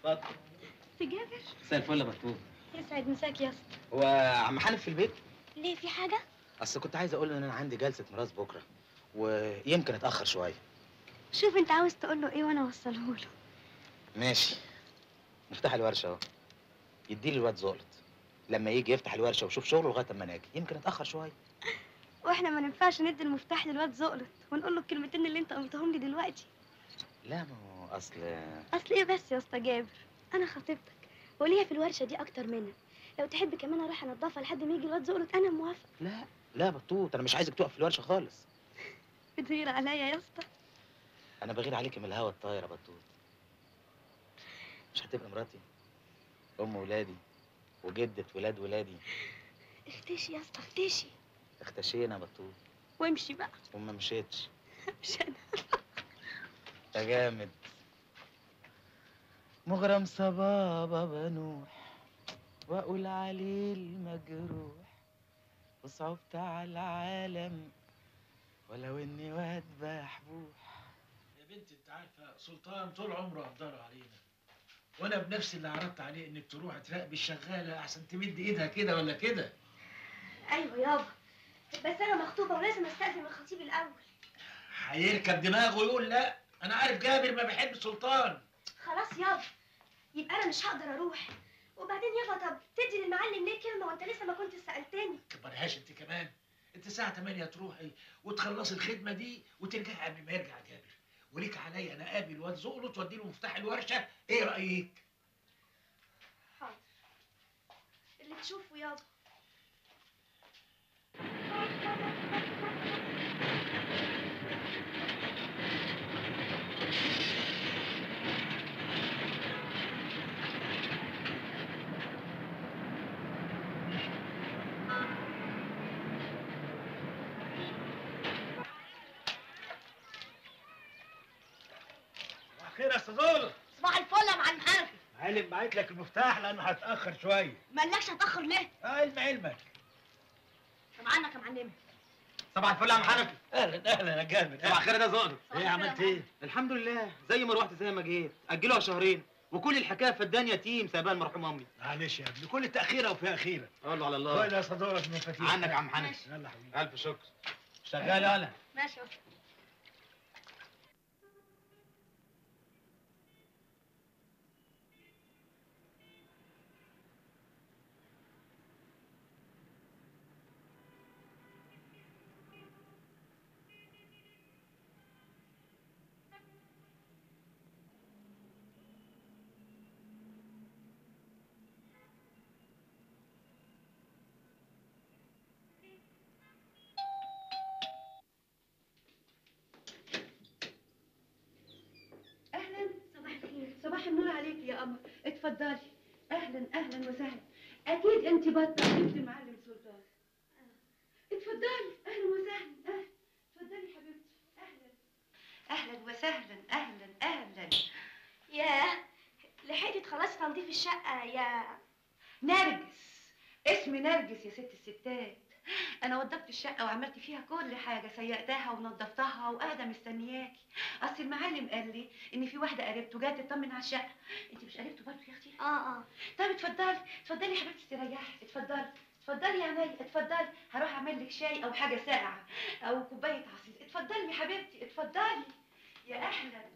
اتفضل تجابر مساء الفل يا بطوط يسعد مساك يا اسطى هو عم حنف في البيت ليه في حاجه اصل كنت عايز اقول له ان انا عندي جلسه ميراث بكره ويمكن اتاخر شويه شوف انت عاوز تقول له ايه وانا اوصله له ماشي مفتاح الورشه اهو يديلي الواد زولت لما يجي يفتح الورشه ويشوف شغله لغايه اما انا اجي يمكن اتاخر شويه واحنا ما ينفعش ندي المفتاح للواد زقلط ونقول له الكلمتين اللي انت قلتهم لي دلوقتي لا ما هو اصل اصل ايه بس يا اسطى جابر انا خطيبتك وليا في الورشه دي اكتر منك لو تحب كمان اروح انضفها لحد ما يجي الواد زقلط انا موافق لا لا بطوط انا مش عايزك تقف في الورشه خالص بتغير عليا يا اسطى انا بغير عليك من الهوا الطاير يا بطوط مش هتبقى مراتي ام ولادي وجدة ولاد ولادي اختشي يا اسطى اختشي اختشينا يا بطوط وامشي بقى وما مشيتش مش انا يا جامد مغرم صبابة بنوح واقول عليه المجروح وصعبت على العالم ولو اني واد بحبوح يا بنت انت عارفه سلطان طول عمره قدر علينا وانا بنفسي اللي عرضت عليه انك تروح تراقبي الشغاله احسن تمد ايدها كده ولا كده ايوه يابا بس انا مخطوبه ولازم استاذن من الخطيب الاول هيركب دماغه ويقول لا انا عارف جابر ما بيحب سلطان خلاص يابا يبقى انا مش هقدر اروح وبعدين يابا طب تدي للمعلم ليه كلمه وانت لسه ما كنت سالتني كبرهاش انت كمان انت الساعه 8 تروحي وتخلصي الخدمه دي وترجعي قبل ما يرجع جابر وليك عليا انا قابل واد زقله تودي له مفتاح الورشه ايه رايك حاضر اللي تشوفه يابا خير يا استاذ زقله صباح الفل يا معلم حنفي علم بعت لك المفتاح لانه هتاخر شويه مالكش هتاخر ليه؟ علم علمك طب عنك يا معلمه صباح الفل يا عم حنفي اهلا اهلا يا جامد صباح الخير يا زقر ايه عملت ايه؟ الحمد لله زي ما روحت زي ما جيت اجلوها شهرين وكل الحكايه فدان يتيم سابان مرحوم امي معلش يا ابني كل تاخيره وفيها خيره الله على خد يا صدورك مفاتيح عنك يا عم حنفي يلا حبيبي الف شكر شغال انا ماشي يا أسطى. اهلا صباح الخير صباح النور عليك يا قمر اتفضلي اهلا اهلا وسهلا اكيد انت بطه بنت المعلم سلطان اتفضلي اهلا وسهلا اهلا اتفضلي حبيبتي اهلا اهلا وسهلا اهلا اهلا ياه لحقتي تخلصي تنظيف الشقه يا نرجس اسمي نرجس يا ست الستات انا وضبت الشقه وعملت فيها كل حاجه سيقتها ونظفتها وقاعده مستنياكي اصل المعلم قال لي ان في واحده قريبته جايه تطمن على الشقه انت مش قريبته برضه يا اختي اه اه طب اتفضلي اتفضلي يا حبيبتي استريحي اتفضلي اتفضلي يا عينيا اتفضلي هروح اعمل لك شاي او حاجه ساقعه او كوبايه عصير اتفضلي يا حبيبتي اتفضلي يا اهلا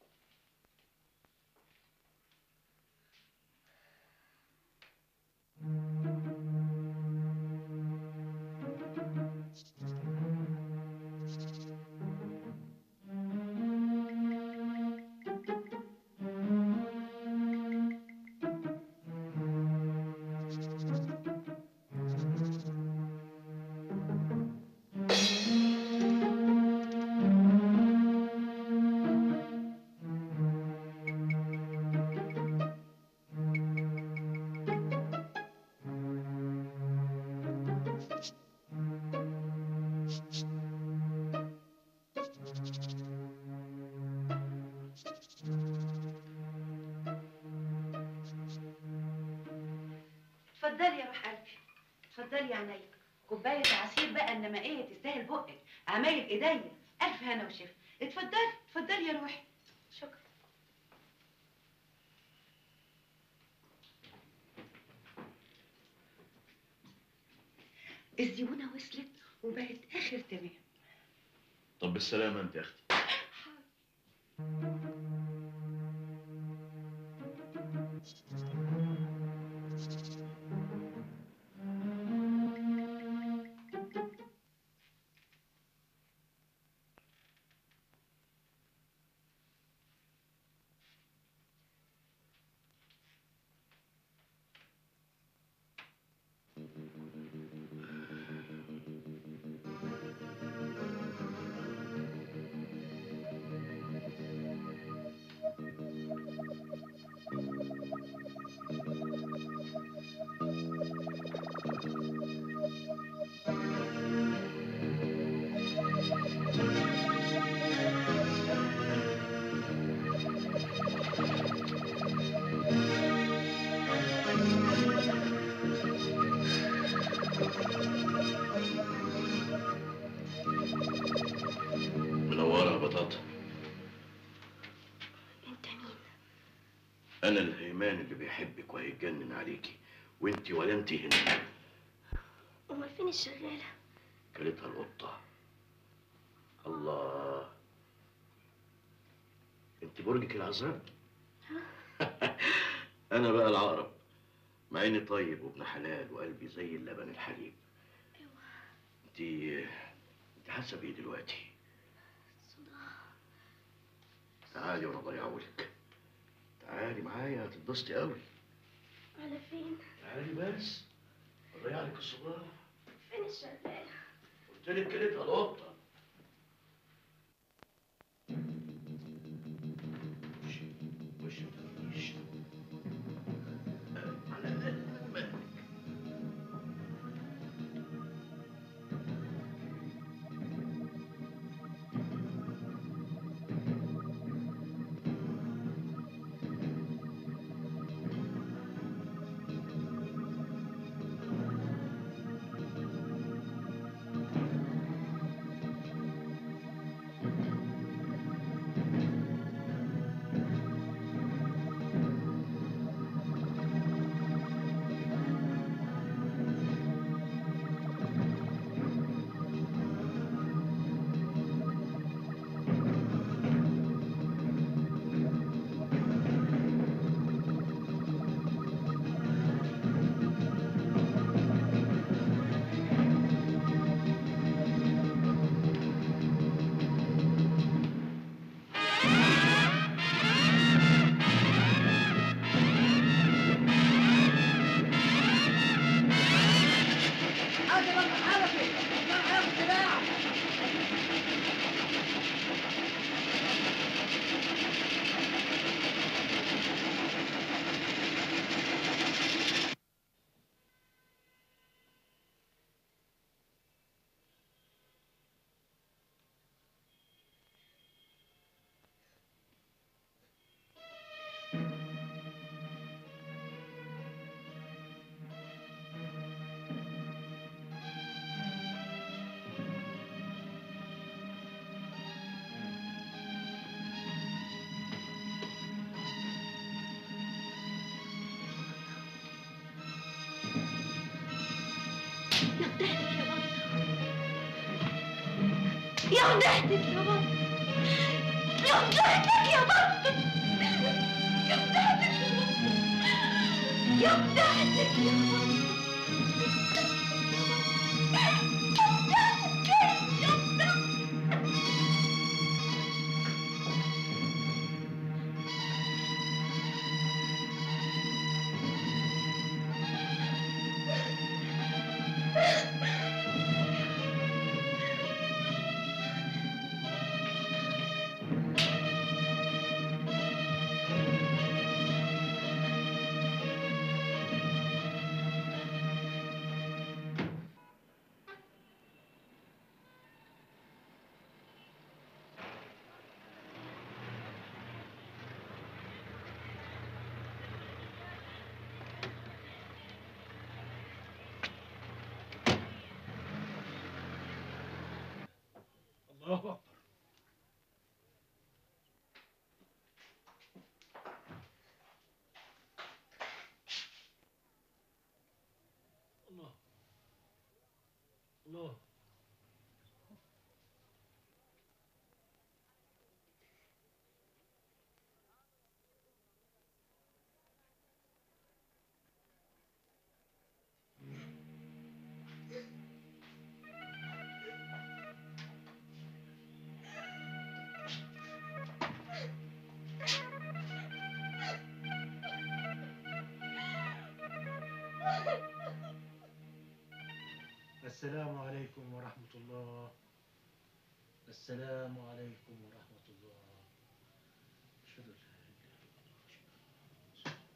اتفضلي يا روح قلبي اتفضلي يا عينيا كوبايه عصير بقى انما ايه تستاهل بقك عمايل ايديا الف هنا وشفا اتفضلي اتفضلي يا روحي شكرا الزبونه وصلت وبقت اخر تمام طب بالسلامه انت يا اختي منوره يا بطاطا انت مين انا الهيمان اللي بيحبك وهيتجنن عليكي وانت ولا انت هنا امال فين الشغاله كلتها القطه الله انت برجك العذاب انا بقى العقرب مع اني طيب وابن حلال وقلبي زي اللبن الحليب انت انت حاسه بايه دلوقتي صداع تعالي وانا اضيعهولك تعالي معايا هتتبسطي قوي على فين تعالي بس اضيع لك الصداع فين الشغاله قلت لك كلتها القطه وش وش مفيش على قد مهلك يا وضحتك يا بابا يا وضحتك يا بابا يا وضحتك يا بابا يا وضحتك يا بابا الله اكبر الله الله السلام عليكم ورحمة الله السلام عليكم ورحمة الله أشهد أن لا إله إلا الله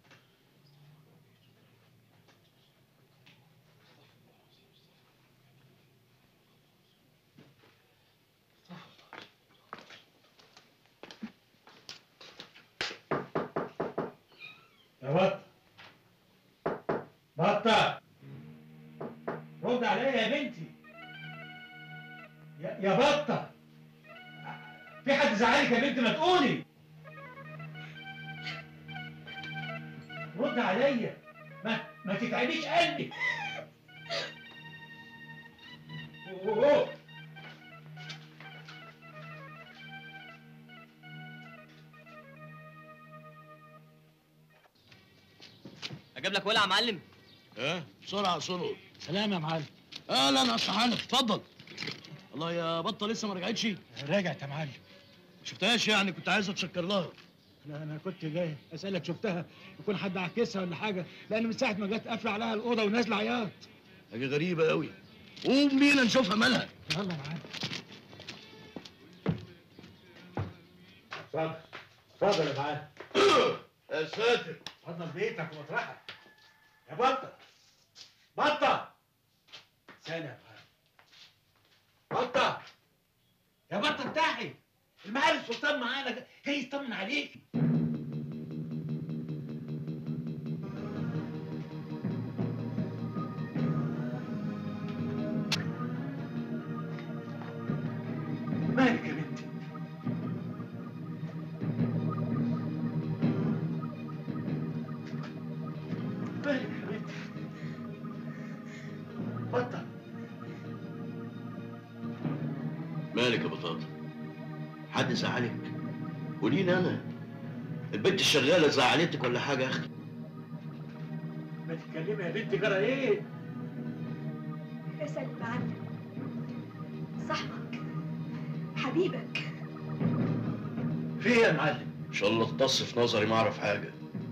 يا بطة بطة رد عليا يا بنتي يا, يا بطة في حد زعلك يا بنتي ما تقولي رد عليا ما ما تتعبيش قلبي أوه، أوه. اجيب لك ولع يا معلم ها بسرعه صنع سلام يا معلم اهلا يا أستاذ حنف اتفضل الله يا بطه لسه ما رجعتش رجعت يا معلم ما شفتهاش يعني كنت عايز اتشكر لها لا انا كنت جاي اسالك شفتها يكون حد عكسها ولا حاجه لان من ساعه ما جت قافله عليها الاوضه ونازله عياط حاجه غريبه قوي قوم بينا نشوفها مالها يلا يا معلم اتفضل اتفضل يا معلم يا ساتر اتفضل بيتك ومطرحك يا بطه بطه سلام يا معلم بطه يا بطه بتاعي المعالي السلطان معانا جاي يطمن عليك مالك يا بنتي مالك يا بنتي بطه مالك يا بطاطا حد زعلك قوليلي انا البنت الشغاله زعلتك ولا حاجه يا اختي ما تتكلمي يا بنتي جرى ايه اسأل المعلم صاحبك حبيبك في ايه يا معلم ان شاء الله تبص في نظري ما اعرف حاجه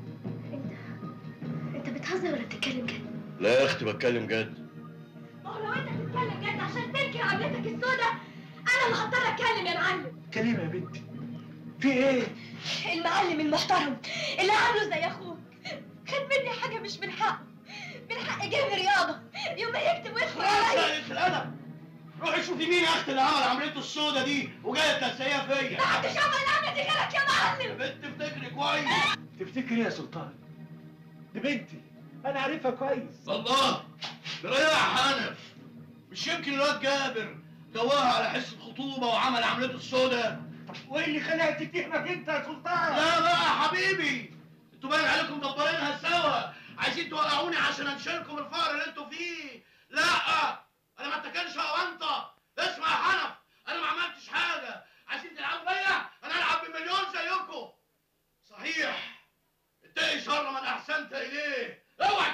انت بتهزر ولا بتتكلم جد؟ لا يا اختي بتكلم جد ما هو لو انت بتتكلم جد عشان تنكر عملتك السوداء انا اللي هضطر اتكلم يا معلم كلمة يا بنتي في ايه المعلم المحترم اللي عامله زي اخوك خد مني حاجه مش من حقه من حق جيب رياضه يوم ما يكتب واسمه عليا الادب روحي شوفي مين يا اختي اللي عمل عمليه السودا دي وجايه تنسيها فيا محدش عمل العمله دي غيرك يا يا معلم بنت افتكري كويس تفتكري يا سلطان دي بنتي انا عارفها كويس الله ريح حنف مش يمكن الواد جابر جواها على حصه خطوبه وعمل عمليه السودا وايه اللي خلاها تتهمك انت يا سلطان لا بقى يا حبيبي انتوا باين عليكم مدبرينها سوا عايزين توقعوني عشان انشلكم الفقر اللي انتوا فيه لا انا ما اتكلش اوانطه اسمع يا حنف انا ما عملتش حاجه عايزين تلعبوا بيا انا العب بمليون زيكم صحيح اتقي شر من احسنت اليه اوعي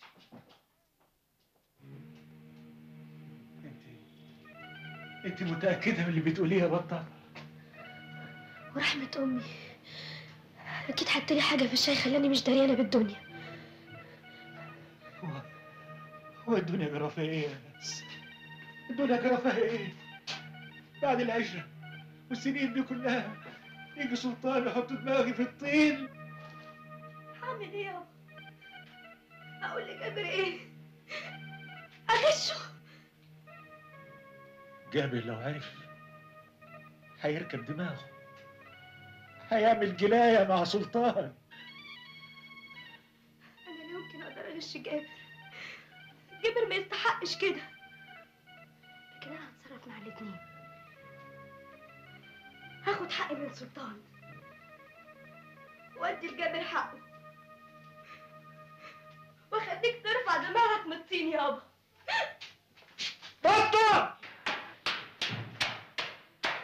انت انت متأكدة من اللي بتقوليه يا بطة ورحمة أمي أكيد حطلي حاجة في الشاي خلاني مش دريانة بالدنيا هو هو الدنيا جرى فيها ايه يا ناس الدنيا جرى فيها ايه بعد العشرة والسنين دي كلها يجي سلطان يحط دماغي في الطين هعمل ايه يابا اقول لجابر ايه اغشه جابر لو عرف هيركب دماغه هيعمل جلاية مع سلطان أنا لا يمكن أقدر أغش جابر جابر ما يستحقش كده لكن أنا هتصرف مع الاتنين هاخد حقي من سلطان وادي لجابر حقه واخليك ترفع دماغك من الطين يابا بطة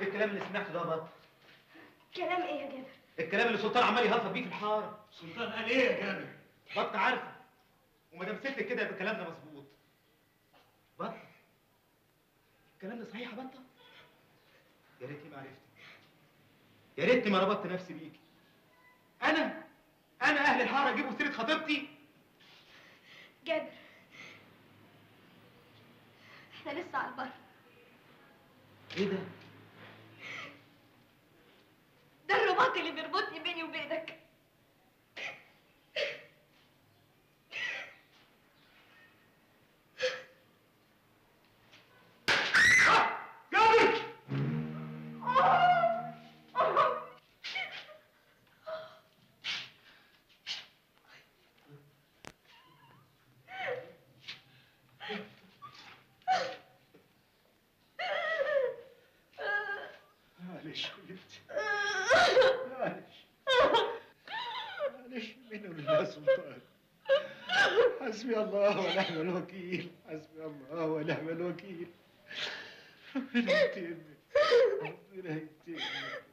بالكلام اللي سمعته ده بط كلام ايه يا جابر الكلام اللي سلطان عمال يهلطب بيه في الحاره سلطان قال ايه يا جابر؟ بط عارفه وما دام ستك كده يبقى الكلام ده مظبوط بط الكلام ده صحيح يا بطه يا ريتني ما عرفتك يا ريتني ما ربطت نفسي بيكي انا انا اهل الحاره يجيبوا سيره خطيبتي جابر احنا لسه على البر ايه ده ده الرباط اللي بيربطني بيني وبينك جابر معلش ولدت معلش معلش منه لله سلطان حسبي الله ونعم الوكيل حسبي الله ونعم الوكيل ربنا يهتمك ربنا يهتمك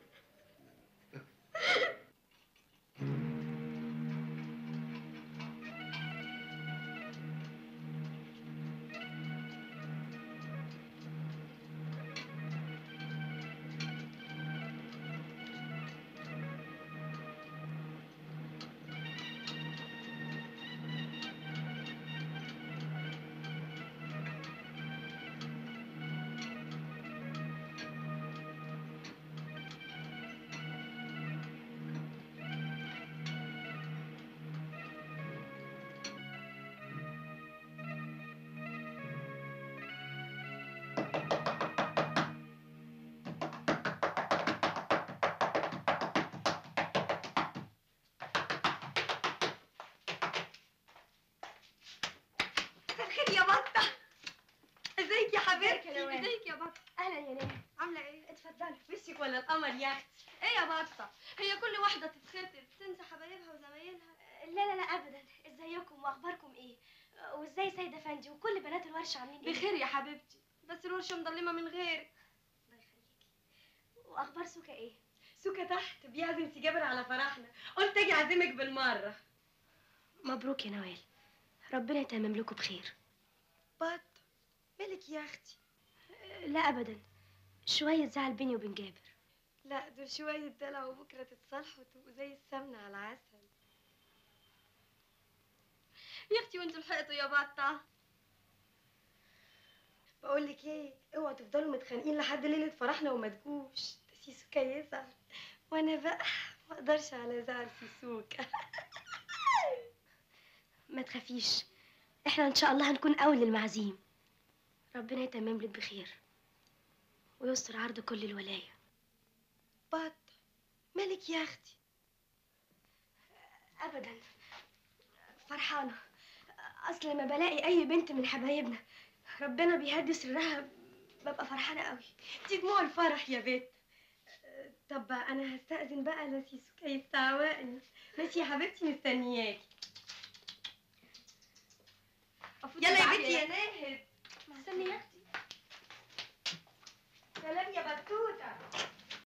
مساء الخير يا بطة ازيك يا حبيبتي يا نوال. ازيك يا بطة اهلا يا نانا عاملة ايه؟ اتفضلي وشك ولا القمر يا اختي ايه يا بطة هي كل واحدة تتخطب تنسى حبايبها وزمايلها لا لا لا ابدا ازيكم واخباركم ايه وازاي سيد افندي وكل بنات الورشه عاملين ايه بخير يا حبيبتي بس الورشة مضلمة من غيرك الله يخليكي واخبار سوكا ايه سوكا تحت بيعزم سي جابر على فرحنا قلت اجي اعزمك بالمرة مبروك يا نوال ربنا يتمم لكم بخير بط مالك يا اختي لا ابدا شويه زعل بيني وبين جابر لا دول شوية دلع وبكرة تتصالحوا وتبقوا زي السمنة على العسل يا اختي وانتوا لحقتوا يا بطة بقول لك ايه اوعوا تفضلوا متخانقين لحد ليلة فرحنا وما تجوش ده سيسوكا يزعل وانا بقى ما اقدرش على زعل سيسوكا ما تخافيش احنا ان شاء الله هنكون اول المعازيم ربنا يتمم لك بخير ويستر عرض كل الولايه بط مالك يا اختي ابدا فرحانه اصل لما بلاقي اي بنت من حبايبنا ربنا بيهدي سرها ببقى فرحانه قوي دي دموع الفرح يا بت طب انا هستأذن بقى لا سيسوكا يستعوقني ماشي يا حبيبتي مستنياكي يلا يا بنتي يا ناهد استني يا اختي